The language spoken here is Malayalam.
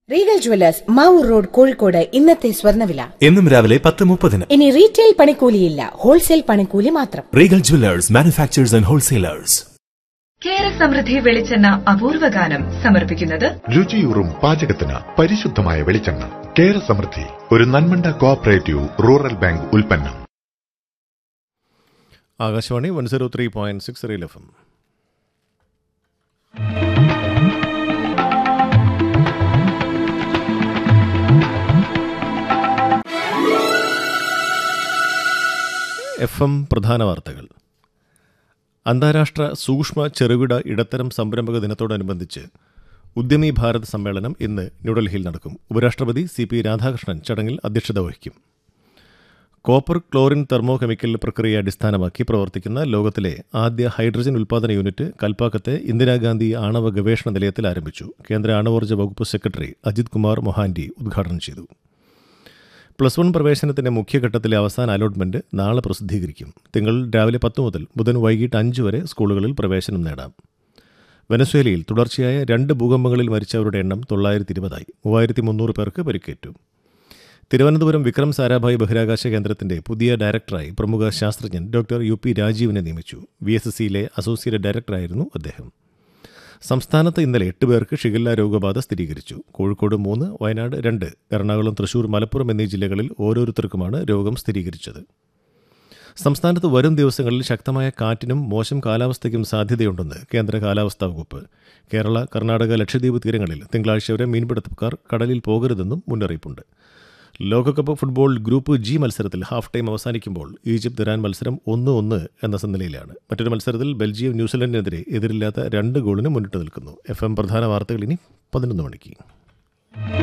Regal jewellers Mavoor road Kozhikode ഇന്നത്തെ സ്വർണ്ണവില എന്നും രാവിലെ പത്ത് മുപ്പതിന് ഇനി റീറ്റെയിൽ പണിക്കൂലിയില്ല ഹോൾസെയിൽ പണിക്കൂലി മാത്രം Regal jewellers manufacturers and wholesalers Kera Samrudhi വെളിച്ചെണ്ണ അപൂർവ ഗാനം സമർപ്പിക്കുന്നത് രുചിയൂറും പാചകത്തിന് പരിശുദ്ധമായ വെളിച്ചെണ്ണ കേര സമൃദ്ധി ഒരു നന്മണ്ട കോഓപ്പറേറ്റീവ് റൂറൽ ബാങ്ക് ഉൽപ്പന്നം Akashvani one zero three point six real F M F M പ്രധാന വാർത്തകൾ അന്താരാഷ്ട്ര സൂക്ഷ്മ ചെറുകിട ഇടത്തരം സംരംഭക ദിനത്തോടനുബന്ധിച്ച് ഉദ്യമി ഭാരത് സമ്മേളനം ഇന്ന് ന്യൂഡൽഹിയിൽ നടക്കും ഉപരാഷ്ട്രപതി സി പി രാധാകൃഷ്ണൻ ചടങ്ങിൽ അധ്യക്ഷത വഹിക്കും കോപ്പർ ക്ലോറിൻ തെർമോ കെമിക്കൽ പ്രക്രിയ അടിസ്ഥാനമാക്കി പ്രവർത്തിക്കുന്ന ലോകത്തിലെ ആദ്യ ഹൈഡ്രജൻ ഉൽപ്പാദന യൂണിറ്റ് കൽപ്പാക്കത്തെ ഇന്ദിരാഗാന്ധി ആണവ ഗവേഷണ നിലയത്തിൽ ആരംഭിച്ചു കേന്ദ്ര ആണവോർജ്ജ വകുപ്പ് സെക്രട്ടറി അജിത് കുമാർ മൊഹാൻഡി ഉദ്ഘാടനം ചെയ്തു പ്ലസ് വൺ പ്രവേശനത്തിന്റെ മുഖ്യഘട്ടത്തിലെ അവസാന അലോട്ട്മെന്റ് നാളെ പ്രസിദ്ധീകരിക്കും തിങ്കൾ രാവിലെ പത്ത് മുതൽ ബുധൻ വൈകിട്ട് അഞ്ച് വരെ സ്കൂളുകളിൽ പ്രവേശനം നേടാം വെനസ്വേലയിൽ തുടർച്ചയായ രണ്ട് ഭൂകമ്പങ്ങളിൽ മരിച്ചവരുടെ എണ്ണം തൊള്ളായിരത്തി ഇരുപതായി മൂവായിരത്തി മുന്നൂറ് പേർക്ക് പരിക്കേറ്റു തിരുവനന്തപുരം വിക്രം സാരാഭായ് ബഹിരാകാശ കേന്ദ്രത്തിന്റെ പുതിയ ഡയറക്ടറായി പ്രമുഖ ശാസ്ത്രജ്ഞൻ ഡോക്ടർ യു പി രാജീവിനെ നിയമിച്ചു വി എസ് എസ് സിയിലെ അസോസിയേറ്റ് ഡയറക്ടറായിരുന്നു അദ്ദേഹം സംസ്ഥാനത്ത് ഇന്നലെ എട്ട് പേർക്ക് ഷിഗല്ല രോഗബാധ സ്ഥിരീകരിച്ചു കോഴിക്കോട് മൂന്ന് വയനാട് രണ്ട് എറണാകുളം തൃശൂർ മലപ്പുറം എന്നീ ജില്ലകളിൽ ഓരോരുത്തർക്കുമാണ് രോഗം സ്ഥിരീകരിച്ചത് സംസ്ഥാനത്ത് വരും ദിവസങ്ങളിൽ ശക്തമായ കാറ്റിനും മോശം കാലാവസ്ഥയ്ക്കും സാധ്യതയുണ്ടെന്ന് കേന്ദ്ര കാലാവസ്ഥാ വകുപ്പ് കേരള കർണാടക ലക്ഷദ്വീപ് തീരങ്ങളിൽ തിങ്കളാഴ്ച വരെ മീൻപിടുത്തക്കാർ കടലിൽ പോകരുതെന്നും മുന്നറിയിപ്പുണ്ട് ലോകകപ്പ് ഫുട്ബോൾ ഗ്രൂപ്പ് ജി മത്സരത്തിൽ ഹാഫ് ടൈം അവസാനിക്കുമ്പോൾ ഈജിപ്ത് ഇറാൻ മത്സരം ഒന്ന് ഒന്ന് എന്ന നിലയിലാണ് മറ്റൊരു മത്സരത്തിൽ ബെൽജിയം ന്യൂസിലൻഡിനെതിരെ എതിരില്ലാത്ത രണ്ട് ഗോളിന് മുന്നിട്ട് നിൽക്കുന്നു എഫ് എം പ്രധാന വാർത്തകൾ ഇനി പതിനൊന്ന് മണിക്ക്